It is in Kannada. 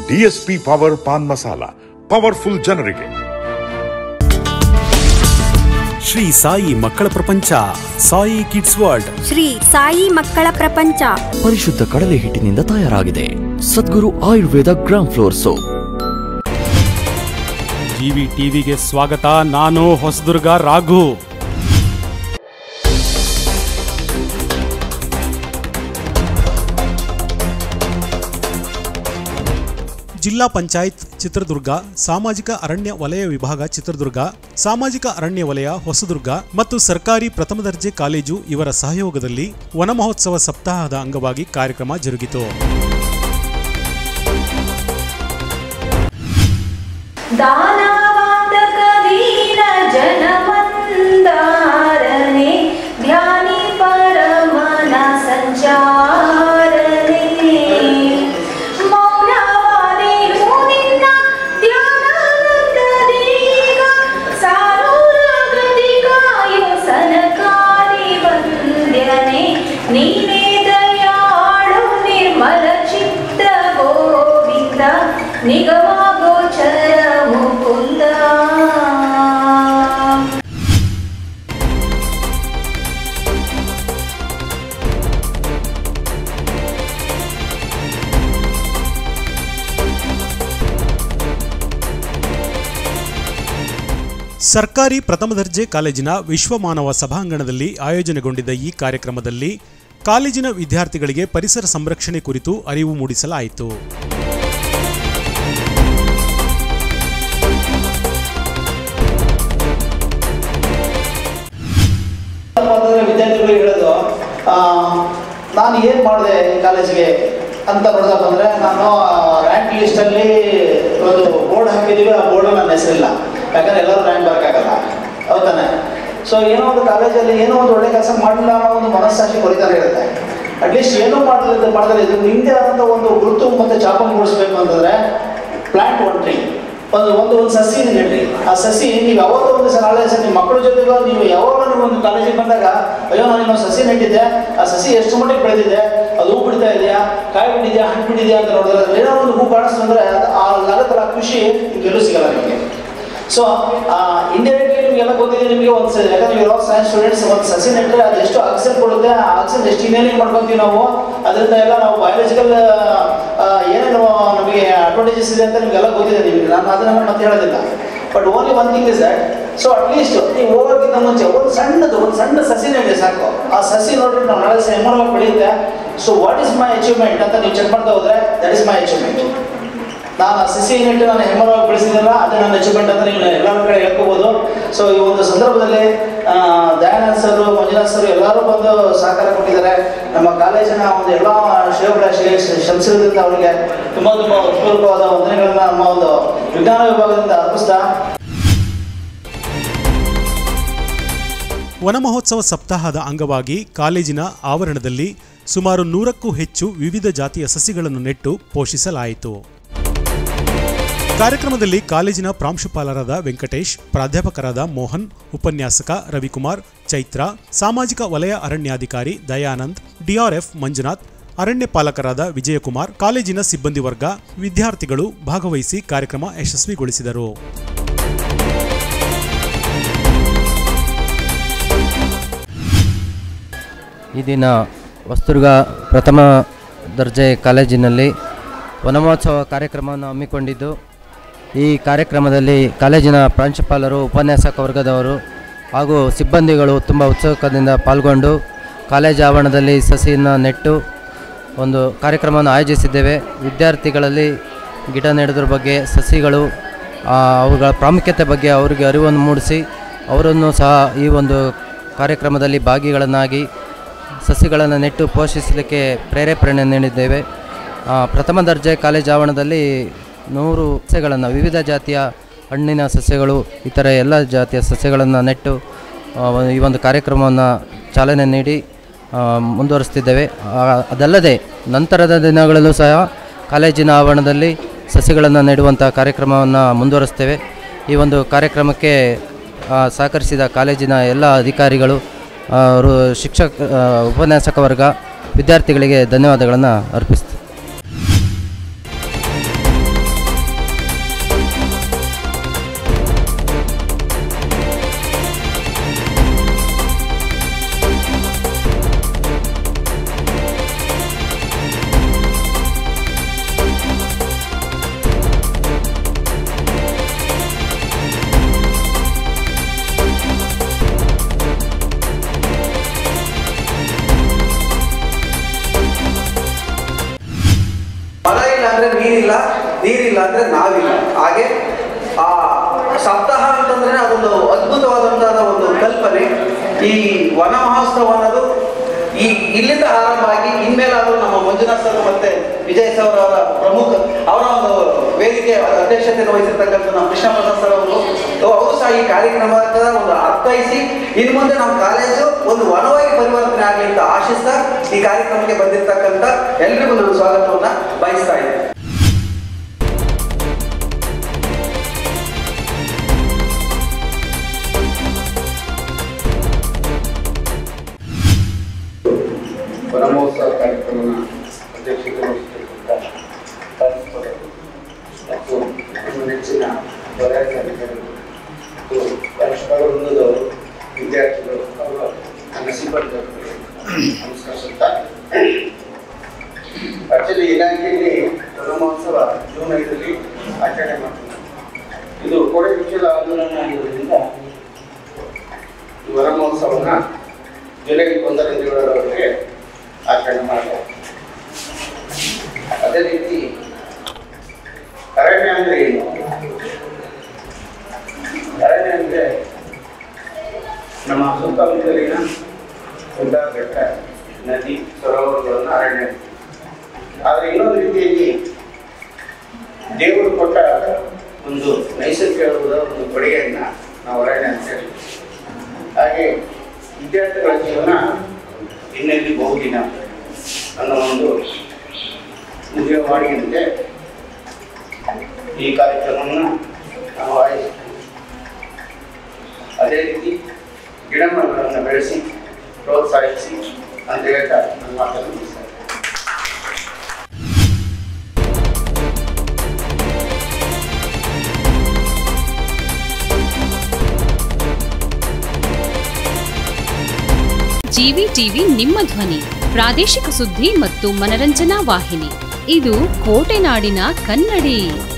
DSP power pan masala powerful ಜನರಿಗೆ ಶ್ರೀ ಸಾಯಿ ಮಕ್ಕಳ ಪ್ರಪಂಚ ಸಾಯಿ ಕಿಡ್ಸ್ ವರ್ಲ್ಡ್ ಶ್ರೀ ಸಾಯಿ ಮಕ್ಕಳ ಪ್ರಪಂಚ ಪರಿಶುದ್ಧ ಕಡಲೆ ಹಿಟ್ಟಿನಿಂದ ತಯಾರಾಗಿದೆ Sadguru Ayurveda gram flour soap GV ಟಿವಿಗೆ ಸ್ವಾಗತ ನಾನು ಹೊಸದುರ್ಗ ರಾಘು ಜಿಲ್ಲಾ ಪಂಚಾಯತ್ ಚಿತ್ರದುರ್ಗ ಸಾಮಾಜಿಕ ಅರಣ್ಯ ವಲಯ ವಿಭಾಗ ಚಿತ್ರದುರ್ಗ ಸಾಮಾಜಿಕ ಅರಣ್ಯ ವಲಯ ಹೊಸದುರ್ಗ ಮತ್ತು ಸರ್ಕಾರಿ ಪ್ರಥಮ ದರ್ಜೆ ಕಾಲೇಜು ಇವರ ಸಹಯೋಗದಲ್ಲಿ ವನ ಮಹೋತ್ಸವ ಸಪ್ತಾಹದ ಅಂಗವಾಗಿ ಕಾರ್ಯಕ್ರಮ ಜರುಗಿತು दानावान्तकवीन जनमन्दारणे ध्यानि परमना सञ्चारणे ಮೌನವಾದೆ ಮುನಿನ್ನ ಧ್ಯಾನಾನಂದದೀಗ ಸಾರೂರಾಗತಿಗಾಯು ಸನಕಾರಿ ವಂದ್ಯನೆ ನೀನೇ ದಯಾಳು ನಿರ್ಮಲ ಚಿತ್ತ ಗೋವಿಂದ ನಿಗಮ ಗೋಚರ ಮುಕುಂದ ಸರ್ಕಾರಿ ಪ್ರಥಮ ದರ್ಜೆ ಕಾಲೇಜಿನ ವಿಶ್ವಮಾನವ ಸಭಾಂಗಣದಲ್ಲಿ ಆಯೋಜನೆಗೊಂಡಿದ್ದ ಈ ಕಾರ್ಯಕ್ರಮದಲ್ಲಿ ಕಾಲೇಜಿನ ವಿದ್ಯಾರ್ಥಿಗಳಿಗೆ ಪರಿಸರ ಸಂರಕ್ಷಣೆ ಕುರಿತು ಅರಿವು ಮೂಡಿಸಲಾಯಿತು ಅಂತಂದ್ರೆ ವಿದ್ಯಾರ್ಥಿಗಳಿಗೆ ಹೇಳೋದು ಆ, ನಾನು ಏನು ಮಾಡಿದೆ ಈ ಕಾಲೇಜಿಗೆ ಅಂತ ನೋಡ್ದಪ್ಪ ಅಂದರೆ ನಾನು ರ್ಯಾಂಕ್ ಲಿಸ್ಟಲ್ಲಿ ಒಂದು ಬೋರ್ಡ್ ಹಾಕಿದ್ದೀವಿ ಆ ಬೋರ್ಡ್ ನನ್ನ ಹೆಸರಿಲ್ಲ ಯಾಕಂದ್ರೆ ಎಲ್ಲರೂ ರ್ಯಾಂಕ್ ಬರೋಕ್ಕಾಗಲ್ಲ ಹೌದಾನೆ ಸೊ ಏನೋ ಒಂದು ಕಾಲೇಜಲ್ಲಿ ಏನೋ ಒಂದು ಒಳ್ಳೆ ಕೆಲಸ ಮಾಡಲಿಲ್ಲ ಅನ್ನೋ ಒಂದು ಮನಸ್ಸಾಕ್ಷಿ ಕೊರಿತಾನೆ ಇರುತ್ತೆ ಅಟ್ಲೀಸ್ಟ್ ಏನೋ ಮಾಡಲಿಲ್ಲ ಮಾಡಿದ್ರೆ ಇದು ನಿಮ್ಮದೇ ಆದಂಥ ಒಂದು ಗುರುತು ಮತ್ತು ಚಾಪ ಮೂಡಿಸ್ಬೇಕು ಅಂತಂದರೆ ಪ್ಲಾಂಟ್ ಒನ್ ಟ್ರೀ ಒಂದು ಒಂದು ಒಂದು ಸಸಿ ನೆಡ್ರಿ ಆ ಸಸಿ ನೀವು ಯಾವತ್ತೋ ಒಂದು ಸಲ ನಾಳೆ ಸರ್ ನಿಮ್ಮ ಮಕ್ಕಳ ಜೊತೆಗೋ ನೀವು ಯಾವಾಗ ನೀವು ಒಂದು ಕಾಲೇಜಿಗೆ ಬಂದಾಗ ಅಯ್ಯೋ ನಾನು ಇನ್ನೊಂದು ಸಸಿ ನೆಟ್ಟಿದ್ದೆ ಆ ಸಸಿ ಎಷ್ಟು ಮಟ್ಟಿಗೆ ಬೆಳೆದಿದೆ ಅದು ಹೂ ಬಿಡ್ತಾ ಇದೆಯಾ ಕಾಯಿ ಬಿಟ್ಟಿದೆಯಾ ಹಣ್ಣು ಬಿಟ್ಟಿದೆಯಾ ಅಂತ ನೋಡಿದ್ರೆ ಅದ್ರಲ್ಲಿ ಏನೋ ಒಂದು ಹೂ ಕಾಣಿಸ್ತು ಅಂದ್ರೆ ಅದು ಆ ನಗತರ ಖುಷಿ ನಿಮ್ಗೆಲ್ಲೂ ಸಿಗಲ್ಲ ನಿಮಗೆ ಸೊ ಇಂಡೈರೆಕ್ಟ್ಲಿ ನಿಮಗೆಲ್ಲ ಗೊತ್ತಿದೆ ನಿಮಗೆ ಒಂದು ಸ- ಯಾಕಂದ್ರೆ ಇರೋ ಸೈನ್ಸ್ ಸ್ಟೂಡೆಂಟ್ಸ್ ಒಂದು ಸಸಿ ನೆಟ್ಟರೆ ಅದು ಎಷ್ಟು ಆಕ್ಸಿಜನ್ ಕೊಡುತ್ತೆ ಆ ಆಕ್ಸಿಜನ್ ಎಷ್ಟು ಇಂಜಿನಿಯರಿಂಗ್ ಮಾಡ್ಕೊಂತೀವಿ ನಾವು ಅದರಿಂದ ಎಲ್ಲ ನಾವು ಬಯಾಲಜಿಕಲ್ ಏನೇನು ನಮಗೆ ಅಡ್ವಾಂಟೇಜಸ್ ಇದೆ ಅಂತ ನಿಮಗೆಲ್ಲ ಗೊತ್ತಿದೆ ನಿಮಗೆ ನಾನು ಅದನ್ನ ಮತ್ತೆ ಹೇಳೋದಿಲ್ಲ but only one thing is that so at least ನೀವು ಹೋಗೋಕ್ಕಿಂತ ಮುಂಚೆ ಒಂದು ಸಣ್ಣದು ಒಂದು ಸಣ್ಣ ಸಸಿ ನೆಡಿ ಸಾಕು ಆ ಸಸಿ ನೋಡ್ರಿ ನಾವು ನಾಳೆ ಸಹ ಎಮ್ಮರವಾಗಿ ಬೆಳೆಯುತ್ತೆ so what is my achievement ಅಂತ ನೀವು ಚೆಕ್ ಮಾಡ್ತಾ ಹೋದ್ರೆ ದಟ್ ಇಸ್ ಮೈ ಅಚೀವ್ಮೆಂಟ್ ನಾನು ಆ ಸಸಿ ನೆಟ್ಟು ನಾನು ಹೆಮ್ಮರವಾಗಿ ಬೆಳೆಸಿದ್ರಲ್ಲ ಅದು ನನ್ನ ಅಚೀವ್ಮೆಂಟ್ ಅಂತ ನೀವು ಎಲ್ಲರ ಕಡೆ ಹೇಳ್ಕೋಬೋದು ಸೊ ಈ ಒಂದು ಸಂದರ್ಭದಲ್ಲಿ ಆ, ದಯಾನಂದ್ ಸರ್ ಮಂಜುನಾಥ್ ಸರ್ ಎಲ್ಲರೂ ಬಂದು ಸಹಕಾರ ಕೊಟ್ಟಿದ್ದಾರೆ ನಮ್ಮ ಕಾಲೇಜಿನ ಒಂದು ಎಲ್ಲ ಶ್ರೇಯಗಳ ಶ್ರಮಿಸಿರೋದ್ರಿಂದ ಅವರಿಗೆ ತುಂಬ ತುಂಬ ಉತ್ಪೂರ್ವಕವಾದ ವಂದನೆಗಳನ್ನ ನಮ್ಮ ಒಂದು ವಿಜ್ಞಾನ ವಿಭಾಗದಿಂದ ಅರ್ಪಿಸ್ತಾ ವನ ಮಹೋತ್ಸವ ಸಪ್ತಾಹದ ಅಂಗವಾಗಿ ಕಾಲೇಜಿನ ಆವರಣದಲ್ಲಿ ಸುಮಾರು ನೂರಕ್ಕೂ ಹೆಚ್ಚು ವಿವಿಧ ಜಾತಿಯ ಸಸಿಗಳನ್ನು ನೆಟ್ಟು ಪೋಷಿಸಲಾಯಿತು ಕಾರ್ಯಕ್ರಮದಲ್ಲಿ ಕಾಲೇಜಿನ ಪ್ರಾಂಶುಪಾಲರಾದ ವೆಂಕಟೇಶ್ ಪ್ರಾಧ್ಯಾಪಕರಾದ ಮೋಹನ್ ಉಪನ್ಯಾಸಕ ರವಿಕುಮಾರ್ ಚೈತ್ರ ಸಾಮಾಜಿಕ ವಲಯ ಅರಣ್ಯಾಧಿಕಾರಿ ದಯಾನಂದ್ ಡಿಆರ್ಎಫ್ ಮಂಜುನಾಥ್ ಅರಣ್ಯ ಪಾಲಕರಾದ ವಿಜಯಕುಮಾರ್ ಕಾಲೇಜಿನ ಸಿಬ್ಬಂದಿ ವರ್ಗ ವಿದ್ಯಾರ್ಥಿಗಳು ಭಾಗವಹಿಸಿ ಕಾರ್ಯಕ್ರಮ ಯಶಸ್ವಿಗೊಳಿಸಿದರು ಈ ದಿನ ಹೊಸದುರ್ಗ ಪ್ರಥಮ ದರ್ಜೆ ಕಾಲೇಜಿನಲ್ಲಿ ವನಮಹೋತ್ಸವ ಕಾರ್ಯಕ್ರಮವನ್ನು ಹಮ್ಮಿಕೊಂಡಿದ್ದು ಈ ಕಾರ್ಯಕ್ರಮದಲ್ಲಿ ಕಾಲೇಜಿನ ಪ್ರಾಂಶುಪಾಲರು ಉಪನ್ಯಾಸಕ ವರ್ಗದವರು ಹಾಗೂ ಸಿಬ್ಬಂದಿಗಳು ತುಂಬ ಉತ್ಸುಕದಿಂದ ಪಾಲ್ಗೊಂಡು ಕಾಲೇಜು ಆವರಣದಲ್ಲಿ ಸಸಿಯನ್ನು ನೆಟ್ಟು ಒಂದು ಕಾರ್ಯಕ್ರಮವನ್ನು ಆಯೋಜಿಸಿದ್ದೇವೆ ವಿದ್ಯಾರ್ಥಿಗಳಲ್ಲಿ ಗಿಡ ನೆಡೋದ್ರ ಬಗ್ಗೆ ಸಸಿಗಳು ಆ, ಅವುಗಳ ಪ್ರಾಮುಖ್ಯತೆ ಬಗ್ಗೆ ಅವರಿಗೆ ಅರಿವನ್ನು ಮೂಡಿಸಿ ಅವರನ್ನು ಸಹ ಈ ಒಂದು ಕಾರ್ಯಕ್ರಮದಲ್ಲಿ ಭಾಗಿಗಳನ್ನಾಗಿ ಸಸಿಗಳನ್ನು ನೆಟ್ಟು ಪೋಷಿಸಲಿಕ್ಕೆ ಪ್ರೇರೇಪಣೆ ನೀಡಿದ್ದೇವೆ ಆ, ಪ್ರಥಮ ದರ್ಜೆ ಕಾಲೇಜ್ ಆವರಣದಲ್ಲಿ ನೂರು ಸಸ್ಯಗಳನ್ನು ವಿವಿಧ ಜಾತಿಯ ಹಣ್ಣಿನ ಸಸ್ಯಗಳು ಇತರ ಎಲ್ಲ ಜಾತಿಯ ಸಸ್ಯಗಳನ್ನು ನೆಟ್ಟು ಆ, ಈ ಒಂದು ಕಾರ್ಯಕ್ರಮವನ್ನು ಚಾಲನೆ ನೀಡಿ ಆ, ಮುಂದುವರಿಸ್ತಿದ್ದೇವೆ ಆ, ಅದಲ್ಲದೆ ನಂತರದ ದಿನಗಳಲ್ಲೂ ಸಹ ಕಾಲೇಜಿನ ಆವರಣದಲ್ಲಿ ಸಸಿಗಳನ್ನು ನೆಡುವಂಥ ಕಾರ್ಯಕ್ರಮವನ್ನು ಮುಂದುವರಿಸ್ತೇವೆ ಈ ಒಂದು ಕಾರ್ಯಕ್ರಮಕ್ಕೆ ಆ, ಸಹಕರಿಸಿದ ಕಾಲೇಜಿನ ಎಲ್ಲ ಅಧಿಕಾರಿಗಳು ಆ, ರು ಶಿಕ್ಷಕ ಆ, ಉಪನ್ಯಾಸಕ ವರ್ಗ ವಿದ್ಯಾರ್ಥಿಗಳಿಗೆ ಧನ್ಯವಾದಗಳನ್ನು ಅರ್ಪಿಸ್ತೀನಿ ನೀರಿಲ್ಲ ನೀರಿಲ್ಲ ಅಂದರೆ ನಾವಿಲ್ಲ ಹಾಗೆ ಆ ಸಪ್ತಾಹ ಅಂತಂದ್ರೆ ಅದೊಂದು ಅದ್ಭುತವಾದಂತಹ ಒಂದು ಕಲ್ಪನೆ ಈ ವನ ಮಹೋತ್ಸವ ಅನ್ನೋದು ಈ ಇಲ್ಲಿಂದ ಆರಂಭ ಆಗಿ ಇನ್ಮೇಲಾದರೂ ನಮ್ಮ ಮಂಜುನಾಥ್ ಸರ್ ಮತ್ತೆ ವಿಜಯ್ ಸರ್ ಅವರ ಪ್ರಮುಖ ಅವರ ಒಂದು ವೇದಿಕೆ ಅಧ್ಯಕ್ಷತೆಯನ್ನು ವಹಿಸಿರ್ತಕ್ಕಂಥ ನಮ್ಮ ಕೃಷ್ಣ ಪ್ರಸಾದ್ ಸರ್ ಅವರು ಅವರು ಸಹ ಈ ಕಾರ್ಯಕ್ರಮದ ಒಂದು ಅರ್ಥೈಸಿ ಇನ್ನು ಮುಂದೆ ನಮ್ಮ ಕಾಲೇಜು ಒಂದು ವನವಾಗಿ ಪರಿವರ್ತನೆ ಆಗಲಿ ಅಂತ ಆಶಿಸ್ತಾ ಈ ಕಾರ್ಯಕ್ರಮಕ್ಕೆ ಬಂದಿರತಕ್ಕಂಥ ಎಲ್ರಿಗೂ ನಾನು ಸ್ವಾಗತವನ್ನ ಬಯಸ್ತಾ ಇದ್ದೇನೆ ವನಮಹೋತ್ಸವ ಕಾರ್ಯಕ್ರಮನ ಅಧ್ಯಕ್ಷತೆ ವಹಿಸಿರ್ತಕ್ಕಂಥ ಪ್ರಾಂಶುಪಾಲರು ಮತ್ತು ನಮ್ಮ ನೆಚ್ಚಿನ ವಲಯ ಅಧಿಕಾರಿಗಳು ಮತ್ತು ಪ್ರಾಂಶುಪಾಲ ವೃಂದದವರು ವಿದ್ಯಾರ್ಥಿಗಳು ಅವರ ನನ್ನ ಸಿಬ್ಬಂದಿಗಳು ನಮಸ್ಕರಿಸುತ್ತಾ ಆಕ್ಚುಲಿ ಇಲಾಖೆಯಲ್ಲಿ ವನಮಹೋತ್ಸವ ಜೂನ್ ಐದರಲ್ಲಿ ಆಚರಣೆ ಮಾಡ್ತಾರೆ ಇದು ಕೋಡೆ ವಿಷಯದ ಆಂದೋಲನ ಆಗಿರೋದ್ರಿಂದ ಈ ವನಮಹೋತ್ಸವನ ಜುಲೈ ಒಂದರಿಂದ ಏಳರವರೆಗೆ ಆಚರಣೆ ಮಾಡ್ತಾರೆ ಅದೇ ರೀತಿ ಅರಣ್ಯ ಅಂದ್ರೆ ಏನು ಅರಣ್ಯ ಅಂದ್ರೆ ನಮ್ಮ ಸುತ್ತಮುತ್ತಲಿನ ಗುಡ್ಡ ಬೆಟ್ಟ ನದಿ ಸರೋವರಗಳನ್ನು ಅರಣ್ಯ ಆದರೆ ಇನ್ನೊಂದು ರೀತಿಯಲ್ಲಿ ದೇವರು ಕೊಟ್ಟ ಒಂದು ನೈಸರ್ಗಿಕವಾದ ಒಂದು ಕೊಡುಗೆಯನ್ನ ನಾವು ಅರಣ್ಯ ಅಂತ ಹೇಳ್ತೀವಿ ಹಾಗೆ ವಿದ್ಯಾರ್ಥಿಗಳ ಜೀವನ ಇನ್ನೆಲ್ಲಿ ಬಹುದಿನ ಅನ್ನೋ ಒಂದು ಮುಗಿಯವಾಡಿಯಂತೆ ಈ ಕಾರ್ಯಕ್ರಮವನ್ನು ನಾವು ಆಯೋಜಿಸ್ತೇವೆ ಅದೇ ರೀತಿ ಗಿಡಮರಗಳನ್ನು ಬೆಳೆಸಿ ಪ್ರೋತ್ಸಾಹಿಸಿ ಅಂತ ಹೇಳ್ತಾ ನನ್ನ ಮಾತನ್ನು ಮುಗಿಸ್ತೇನೆ ಜಿವಿ ಟಿವಿ ನಿಮ್ಮ ಧ್ವನಿ ಪ್ರಾದೇಶಿಕ ಸುದ್ದಿ ಮತ್ತು ಮನರಂಜನಾ ವಾಹಿನಿ ಇದು ಕೋಟೆನಾಡಿನ ಕನ್ನಡಿ